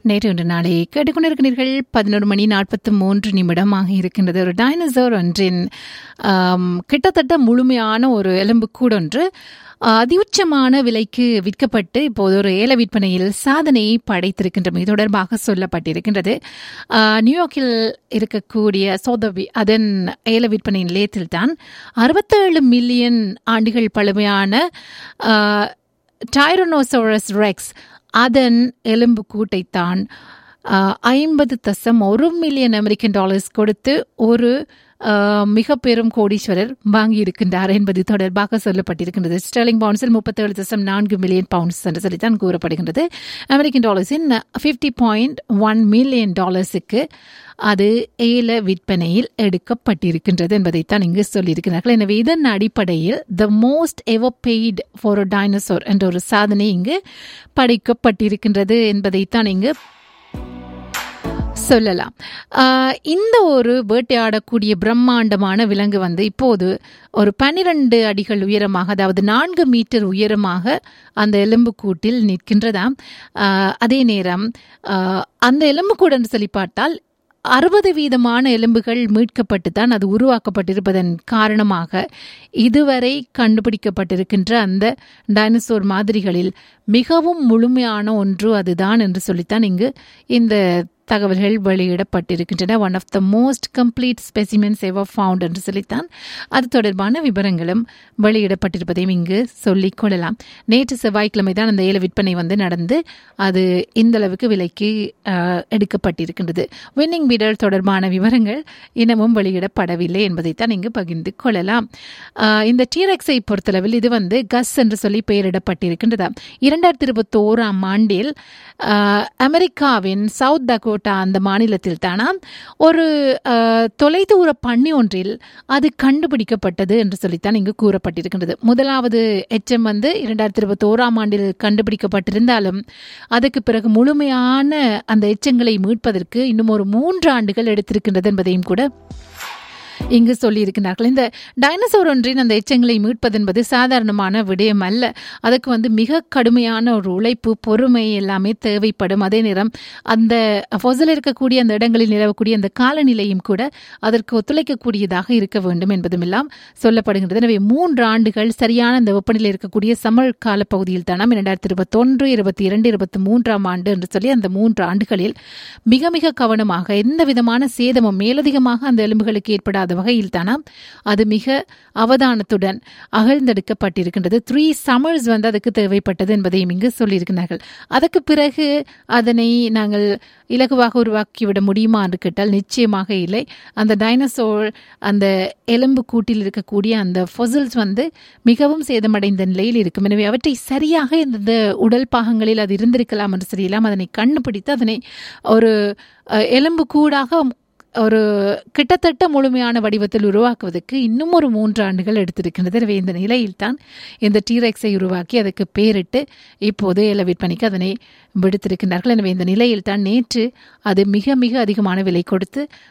நேற்று இன்று நாளை கேட்டுக்கொண்டிருக்கிறீர்கள் பதினோரு மணி நாற்பத்தி மூன்று நிமிடமாக இருக்கின்றது ஒரு டைனோசர் ஒன்றின் ஆம், கிட்டத்தட்ட முழுமையான ஒரு எலும்புக்கூடொன்று அதியுச்சமான விலைக்கு விற்கப்பட்டு இப்போது ஒரு ஏல விற்பனையில் சாதனையை படைத்திருக்கின்றமை தொடர்பாக சொல்லப்பட்டிருக்கின்றது ஆ, நியூயார்க்கில் இருக்கக்கூடிய சோதவி அதன் ஏல விற்பனை நிலையத்தில் தான் அறுபத்தேழு மில்லியன் ஆண்டுகள் பழமையான டைரோனோசோரஸ் ரெக்ஸ் அதன் எலும்பு கூட்டைத்தான் ஐம்பது தசம் ஒரு மில்லியன் அமெரிக்கன் டாலர்ஸ் கொடுத்து ஒரு ஆஹ், மிக பெரும் கோடீஸ்வரர் வாங்கியிருக்கின்றார் என்பது தொடர்பாக சொல்லப்பட்டிருக்கின்றது ஸ்டெர்லிங் பவுன்ஸில் முப்பத்தேழு தசம் நான்கு மில்லியன் பவுண்ட்ஸ் என்று சொல்லித்தான் கூறப்படுகின்றது அமெரிக்கன் டாலர்ஸின் ஃபிஃப்டி பாயிண்ட் ஒன் மில்லியன் டாலர்ஸுக்கு அது ஏல விற்பனையில் எடுக்கப்பட்டிருக்கின்றது என்பதைத்தான் இங்கு சொல்லியிருக்கிறார்கள் எனவே இதன் அடிப்படையில் the most ever paid for a dinosaur என்ற ஒரு சாதனை இங்கு படைக்கப்பட்டிருக்கின்றது என்பதைத்தான் இங்கு சொல்லலாம் ஆஹ் இந்த ஒரு வேட்டையாடக்கூடிய பிரம்மாண்டமான விலங்கு வந்து இப்போது ஒரு பன்னிரண்டு அடிகள் உயரமாக அதாவது நான்கு மீட்டர் உயரமாக அந்த எலும்புக்கூட்டில் நிற்கின்றதாம் ஆஹ் அதே நேரம் ஆஹ் அந்த எலும்புக்கூடு என்று சொல்லி பார்த்தால் அறுபது வீதமான எலும்புகள் மீட்கப்பட்டு தான் அது உருவாக்கப்பட்டிருப்பதன் காரணமாக இதுவரை கண்டுபிடிக்கப்பட்டிருக்கின்ற அந்த டைனோசோர் மாதிரிகளில் மிகவும் முழுமையான ஒன்று அதுதான் என்று சொல்லித்தான் இங்கு இந்த தகவல்கள் வெளியிடப்பட்டிருக்கின்றன one of the most complete specimens ever found என்று சொல்லித்தான் அது தொடர்பான விவரங்களும் வெளியிடப்பட்டிருப்பதையும் இங்கு சொல்லிக் கொள்ளலாம் நேற்று செவ்வாய்க்கிழமை தான் அந்த ஏல விற்பனை வந்து நடந்து அது இந்த அளவுக்கு விலைக்கு ஆஹ், எடுக்கப்பட்டிருக்கின்றது வின்னிங் பீடர் தொடர்பான விவரங்கள் இன்னமும் வெளியிடப்படவில்லை என்பதைத்தான் இங்கு பகிர்ந்து கொள்ளலாம் ஆஹ், இந்த டீரெக்ஸை பொறுத்தளவில் இது வந்து கஸ் என்று சொல்லி பெயரிடப்பட்டிருக்கின்றதா இரண்டாயிரத்தி இருபத்தோராம் ஆண்டில் ஆஹ், அமெரிக்காவின் சவுத் டகோட்டா அந்த மாநிலத்தில் தானாம் ஒரு ஆஹ், தொலைதூர பண்ணி ஒன்றில் அது கண்டுபிடிக்கப்பட்டது என்று சொல்லித்தான் இங்கு கூறப்பட்டிருக்கின்றது முதலாவது எச்சம் வந்து இரண்டாயிரத்தி இருபத்தோராம் ஆண்டில் கண்டுபிடிக்கப்பட்டிருந்தாலும் அதுக்கு பிறகு முழுமையான அந்த எச்சங்களை மீட்பதற்கு இன்னும் ஒரு மூன்று ஆண்டுகள் எடுத்திருக்கின்றது என்பதையும் கூட இங்கு சொல்லியிருக்கிறார்கள் இந்த டைனோசர் ஒன்றின் அந்த எச்சங்களை மீட்பது என்பது சாதாரணமான விடயம் அல்ல அதுக்கு வந்து மிக கடுமையான ஒரு உழைப்பு பொறுமை எல்லாமே தேவைப்படும் அதே நேரம் அந்த ஃபொசல் இருக்கக்கூடிய அந்த இடங்களில் நிலவக்கூடிய அந்த காலநிலையும் கூட அதற்கு ஒத்துழைக்கக்கூடியதாக இருக்க வேண்டும் என்பதும் எல்லாம் சொல்லப்படுகின்றது எனவே மூன்று ஆண்டுகள் சரியான அந்த வெப்பநிலை இருக்கக்கூடிய சமர் கால பகுதியில் தானாம் இரண்டாயிரத்தி இருபத்தொன்று இருபத்தி இரண்டு இருபத்தி மூன்றாம் ஆண்டு என்று சொல்லி அந்த மூன்று ஆண்டுகளில் மிக மிக கவனமாக எந்த விதமான சேதமும் மேலதிகமாக அந்த எலும்புகளுக்கு ஏற்படாத வகையில் தானாம் அது மிக அவதானத்துடன் அகழ்ந்தெடுக்கப்பட்டிருக்கின்றது த்ரீ சம்மர்ஸ் வந்து அதுக்கு தேவைப்பட்டது என்பதையும் இங்கு சொல்லியிருக்கிறார்கள் அதற்கு பிறகு அதனை நாங்கள் இலகுவாக உருவாக்கிவிட முடியுமா என்று கேட்டால் நிச்சயமாக இல்லை அந்த டைனோசோர் அந்த எலும்பு கூட்டில் இருக்கக்கூடிய அந்த ஃபொசில்ஸ் வந்து மிகவும் சேதமடைந்த நிலையில் இருக்கும் எனவே அவற்றை சரியாக இந்த உடல் பாகங்களில் அது இருந்திருக்கலாம் என்று சொல்லலாம் அதனை கண்டுபிடித்து அதனை ஒரு அஹ், எலும்பு கூடாக ஒரு கிட்டத்தட்ட முழுமையான வடிவத்தில் உருவாக்குவதற்கு இன்னும் ஒரு மூன்று ஆண்டுகள் எடுத்திருக்கின்றது எனவே இந்த நிலையில்தான் இந்த டீரெக்ஸை உருவாக்கி அதுக்கு பேரிட்டு இப்போது ஏல விற்பனைக்கு அதனை விடுத்திருக்கின்றார்கள் எனவே இந்த நிலையில் தான் நேற்று அது மிக மிக அதிகமான விலை கொடுத்து